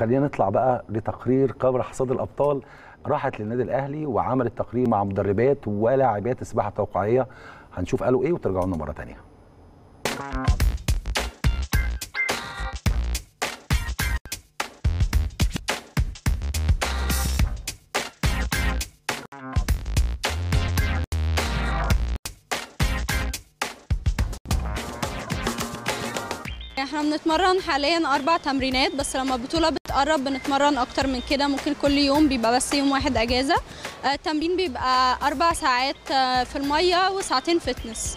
وخلينا نطلع بقى لتقرير قبل حصاد الابطال راحت للنادي الاهلي وعملت تقرير مع مدربات ولاعبات السباحه التوقيعيه هنشوف قالوا ايه وترجعوا لنا مره ثانيه احنا بنتمرن حاليا اربع تمرينات بس لما البطوله بتقرب بنتمرن اكتر من كده ممكن كل يوم بيبقى بس يوم واحد اجازه آه، التمرين بيبقى اربع ساعات آه، في الميه وساعتين فتنس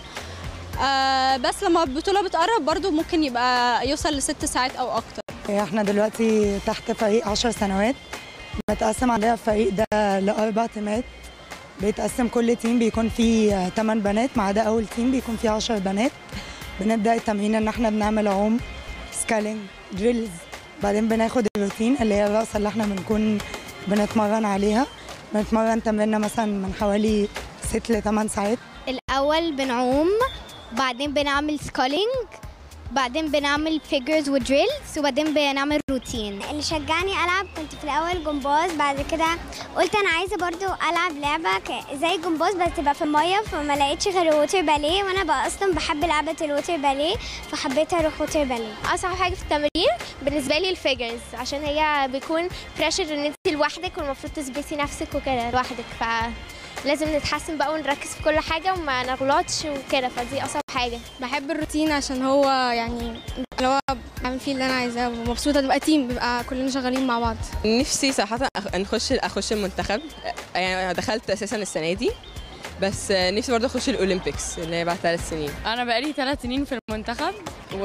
آه، بس لما البطوله بتقرب برضو ممكن يبقى يوصل لست ساعات او اكتر احنا دلوقتي تحت فريق 10 سنوات متقسم عندنا الفريق ده لأربع تيمات بيتقسم كل تيم بيكون فيه 8 بنات ما عدا أول تيم بيكون فيه 10 بنات بنبدأ التمرين إن احنا بنعمل عوم سكالينج دريلز بعدين بناخد الروتين اللي هي الرقصة اللي احنا بنكون بنتمرن عليها بنتمرن تمريننا مثلا من حوالي 6 ل 8 ساعات الأول بنعوم بعدين بنعمل سكولينج بعدين بنعمل فيجرز ودريلز وبعدين بنعمل روتين اللي شجعني العب كنت في الاول جمباز بعد كده قلت انا عايزه برضو العب لعبه ك- زي الجمباز بس تبقى في الميه فما لقيتش غير الووتر باليه وانا بقى اصلا بحب لعبه الووتر باليه فحبيت اروح ووتر باليه أصعب حاجة في التمرين بالنسبة لي الفيجرز عشان هي بيكون بريشر إن أنت لوحدك والمفروض تثبتي نفسك وكده لوحدك فلازم نتحسن بقى ونركز في كل حاجة وما نغلطش وكده فدي أصعب حاجة بحب الروتين عشان هو يعني اللي هو بعمل فيه اللي انا عايزاه ومبسوطه تبقى تيم بيبقى كلنا شغالين مع بعض نفسي صراحة أخ- نخش أخش المنتخب يعني أنا دخلت أساسا السنة دي بس نفسي برضه أخش الأولمبيكس اللي هي بعد ثلاث سنين انا بقالي ثلاث سنين في المنتخب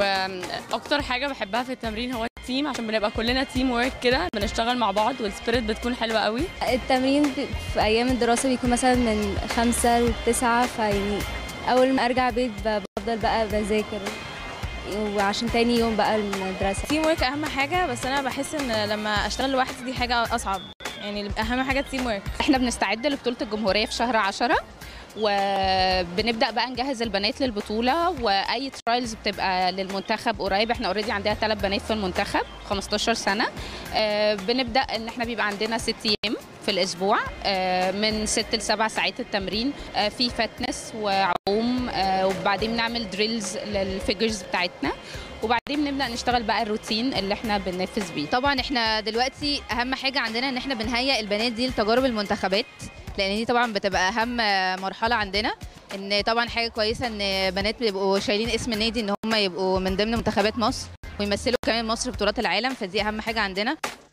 واكتر حاجه بحبها في التمرين هو التيم عشان بنبقى كلنا تيم ورك كده بنشتغل مع بعض والسبيريت بتكون حلوه قوي التمرين في ايام الدراسه بيكون مثلا من خمسة لتسعة فيعني اول ما ارجع بيت ب- بفضل بقى بذاكر وعشان تاني يوم بقى المدرسه تيم ورك اهم حاجه بس انا بحس ان لما اشتغل لوحدي دي حاجه اصعب يعني اهم حاجه التيم ورك احنا بنستعد لبطولة الجمهورية في شهر عشرة وبنبدأ بقى نجهز البنات للبطولة وأي ترايلز بتبقى للمنتخب قريب احنا اوريدي عندنا ثلاث بنات في المنتخب 15 سنة آه، بنبدأ ان احنا بيبقى عندنا ست ايام في الأسبوع آه، من ست لسبع ساعات التمرين آه، في فتنس وعوم آه، وبعدين بنعمل دريلز للفيجرز بتاعتنا وبعدين بنبدأ نشتغل بقى الروتين اللي احنا بننفذ بيه طبعا احنا دلوقتي اهم حاجه عندنا ان احنا بنهيئ البنات دي لتجارب المنتخبات لان دي طبعا بتبقى اهم مرحله عندنا ان طبعا حاجه كويسه ان بنات بيبقوا شايلين اسم النادي ان هم يبقوا من ضمن منتخبات مصر ويمثلوا كمان مصر في بطولات العالم فدي اهم حاجه عندنا